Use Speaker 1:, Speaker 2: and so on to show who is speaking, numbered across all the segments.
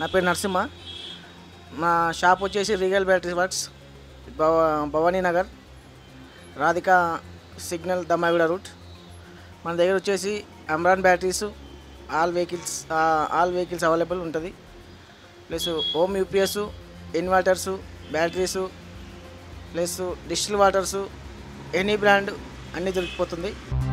Speaker 1: నా పేరు నరసింహ మా షాప్ వచ్చేసి రీగల్ బ్యాటరీ వర్క్స్ భవ భవానీ నగర్ రాధిక సిగ్నల్ దమ్మావిడ రూట్ మన దగ్గర వచ్చేసి Amaron batteries all vehicles all vehicles available ఉంటుంది plus home UPS inverters batteries plus distil waters any brand అన్నీ దొరికిపోతుంది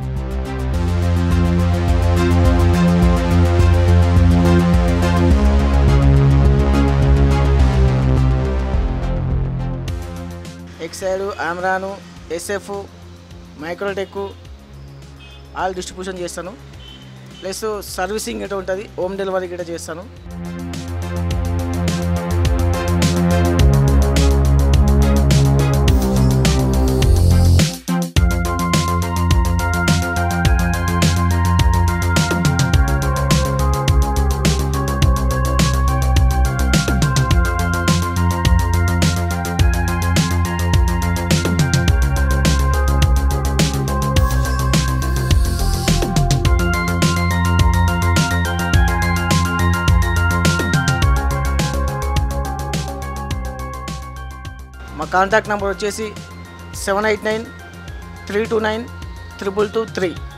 Speaker 1: Exide Amaron SF Microtek all distribution చేస్తాను ప్లస్ సర్వీసింగ్ ఇట్లా ఉంటుంది హోమ్ డెలివరీ కూడా చేస్తాను మా కాంటాక్ట్ నెంబర్ వచ్చేసి seven eight nine three two nine triple two three